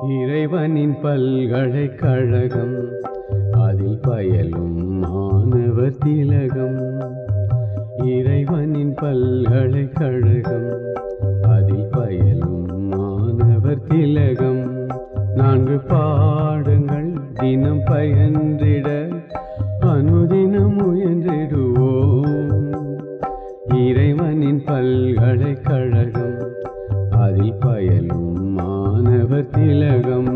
இறைவனின் பல்கலைக்கழகம் அதில் பயலும் மாணவர் திலகம் இறைவனின் பல்கலைக்கழகம் அதில் பயலும் மாணவர் திலகம் நான்கு பாடங்கள் தினம் பயின்றிட அனுதினம் முயன்றிடுவோம் இறைவனின் பல்கலைக்கழகம் அதில் பயலும் மாணவர் திலகம்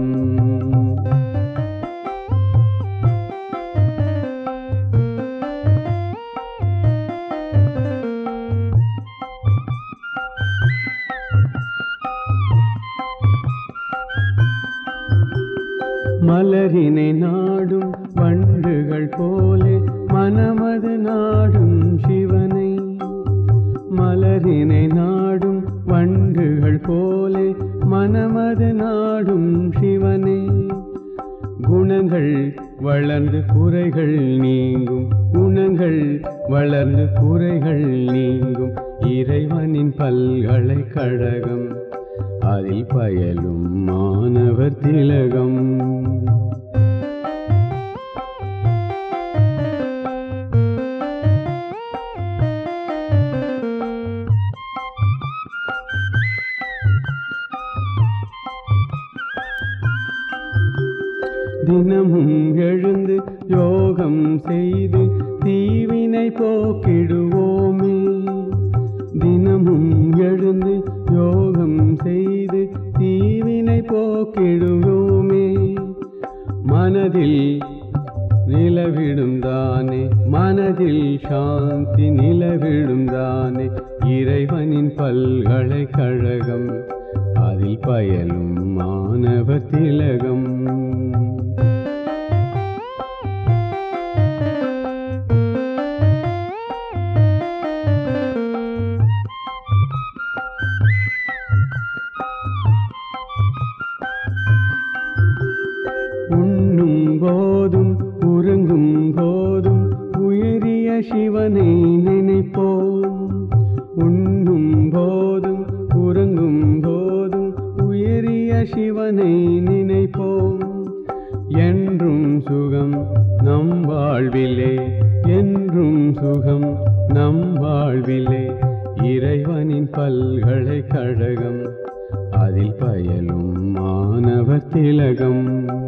மலரினை நாடும் வண்டுகள் போலே மனமது நாடும் சிவனை மலரினை நாடும் வண்டுகள் போலே மனமது நாடும் சிவனே குணங்கள் வளர்ந்து குறைகள் நீங்கும் குணங்கள் வளர்ந்து குறைகள் நீங்கும் இறைவனின் பல்கலைக்கழகம் அதில் பயலும் மாணவர் திலகம் தினமும் எழுந்து யோகம் செய்து தீவினை போக்கிடுவோமே தினமும் எழுந்து யோகம் செய்து தீவினை போக்கிடுவோமே மனதில் நிலவிடும் தானே மனதில் சாந்தி நிலவிடும் தானே இறைவனின் பல்கலைக்கழகம் அதில் பயலும் மாணவர் திலகம் உண்ணும் போதும் உறங்கும் போதும் உயரிய சிவனை நினைப்போம் உண்ணும் போதும் உறங்கும் போதும் உயரிய சிவனை நினைப்போம் என்றும் சுகம் நம் வாழ்விலே என்றும் சுகம் நம் வாழ்விலே இறைவனின் பல்கலைக்கழகம் அதில் பயலும் மாணவர் திலகம்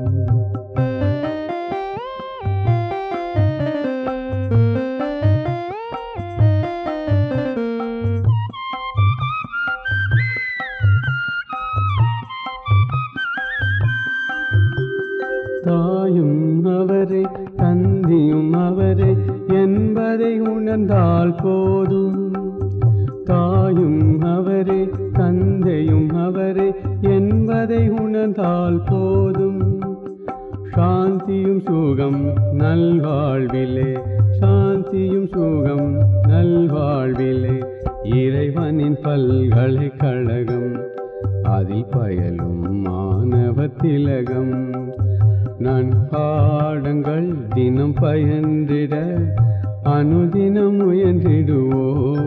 தாயும் அவரே தந்தியும் அவரே என்பதை உணர்ந்தால் போதும் தாயும் அவரே தந்தையும் அவரே என்பதை உணர்ந்தால் போதும் சாந்தியும் சுகம் நல்வாழ்விலே சாந்தியும் சுகம் நல்வாழ்விலே இறைவனின் பல்கலைக்கழகம் அதில் பயலும் மாணவர் திலகம் நான் பாடங்கள் தினம் பயின்றிட அனுதினம் முயன்றிடுவோ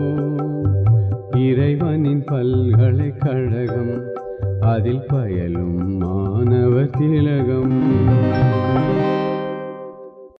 இறைவனின் பல்கலைக்கழகம் அதில் பயலும் மாணவர் திலகம்